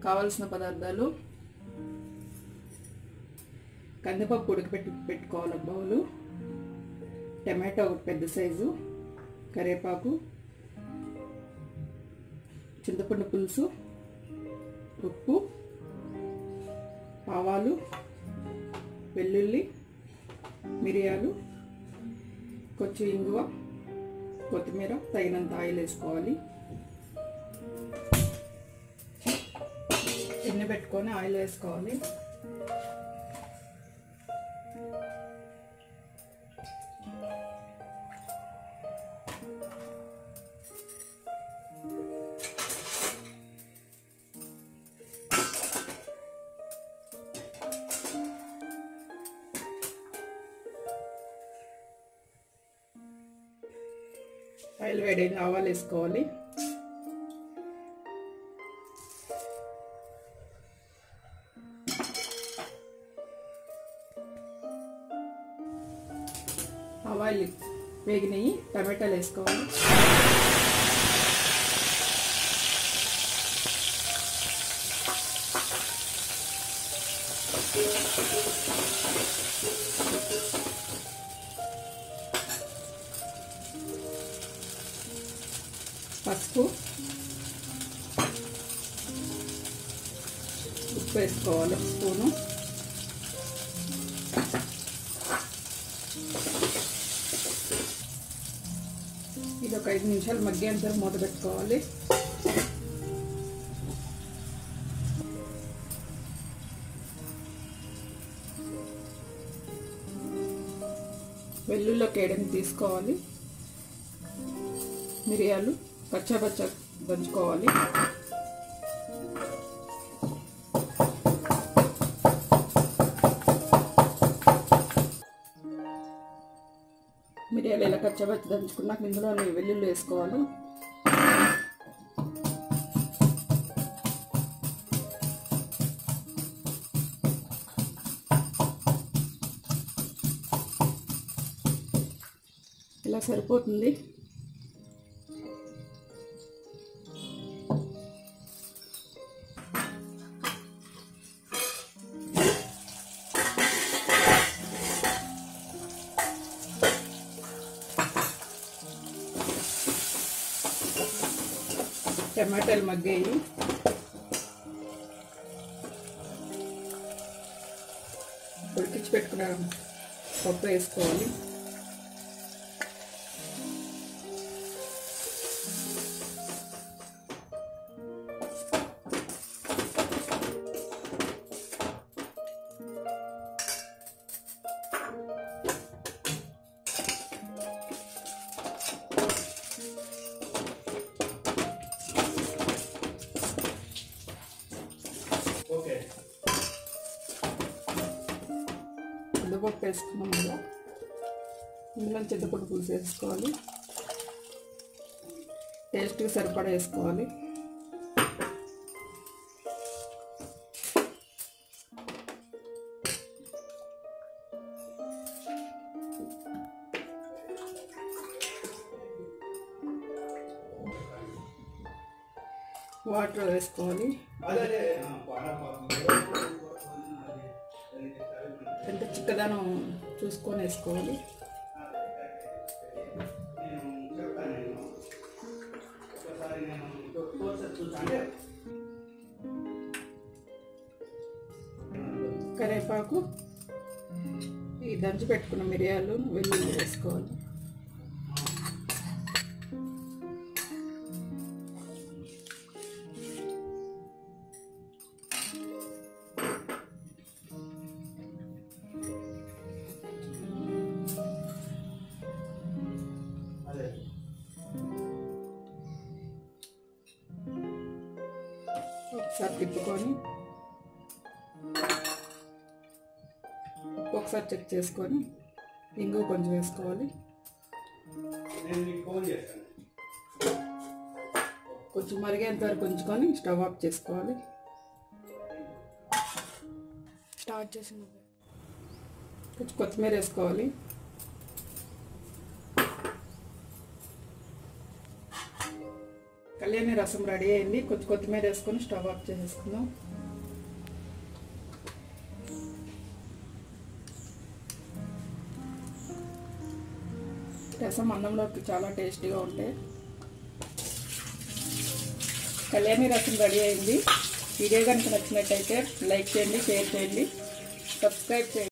కావాల్సిన పదార్థాలు కందిపప్పు ఉడకపెట్టి పెట్టుకోవాలి ఒక బౌలు టమాటో ఒకటి పెద్ద సైజు కరివేపాకు చింతపండు పులుసు ఉప్పు ఆవాలు వెల్లుల్లి మిరియాలు కొంచెం ఇంగువ కొత్తిమీర తగినంత ఆయిల్ వేసుకోవాలి ఎన్ని పెట్టుకొని ఆయిల్ వేసుకోవాలి ఆయిల్ వేడి ఆవాలు వేసుకోవాలి ఆవాలు వేగినాయి టమాటాలు వేసుకోవాలి పసుపు ఉప్పు వేసుకోవాలి ఒక స్పూను ఇది ఒక ఐదు నిమిషాలు మగ్గేంత మూత పెట్టుకోవాలి వెల్లుల్లో కేడని తీసుకోవాలి మిరియాలు పచ్చపచ్చ దంచుకోవాలి మిరియాలు ఇలా కచ్చపచ్చ దంచుకున్నాక ఇందులో వెల్లుల్లి వేసుకోవాలి ఇలా సరిపోతుంది టమాటాలు మగ్గాయి ఉడికించి పెట్టుకున్న పప్పు వేసుకోవాలి ఓకే చింతపప్పు వేసుకున్నాం కదా ఇందులో చింతపండు పులుసు వేసుకోవాలి టేస్ట్కి సరిపడా వేసుకోవాలి వాటర్ వేసుకోవాలి అదే ఎంత చిక్కదనం చూసుకొని వేసుకోవాలి నేను చెప్తాను నేను ఒకసారి నేను కోర్స్ చూసాను కరివేపాకు ఈ దంచి పెట్టుకున్న మిరియాలు వెల్లుల్లి వేసుకోవాలి అదే ఒకసారి తిప్పుకొని ఉప్పు ఒకసారి చెక్ చేసుకొని ఇంగు కొంచెం వేసుకోవాలి నేను మీకు ఫోన్ చేస్తాను కొంచెం మరిగేంత వరకు ఉంచుకొని స్టవ్ ఆఫ్ చేసుకోవాలి స్టార్ట్ చేసిన కొంచెం కొత్తిమీర వేసుకోవాలి కళ్యాణి రసం రెడీ అయింది కొంచెం కొత్తిమీర వేసుకొని స్టవ్ ఆఫ్ చేసేసుకుందాం రసం అన్నంలోకి చాలా టేస్టీగా ఉంటాయి కళ్యాణి రసం రెడీ అయింది వీడియో కనుక నచ్చినట్టయితే లైక్ చేయండి షేర్ చేయండి సబ్స్క్రైబ్ చేయండి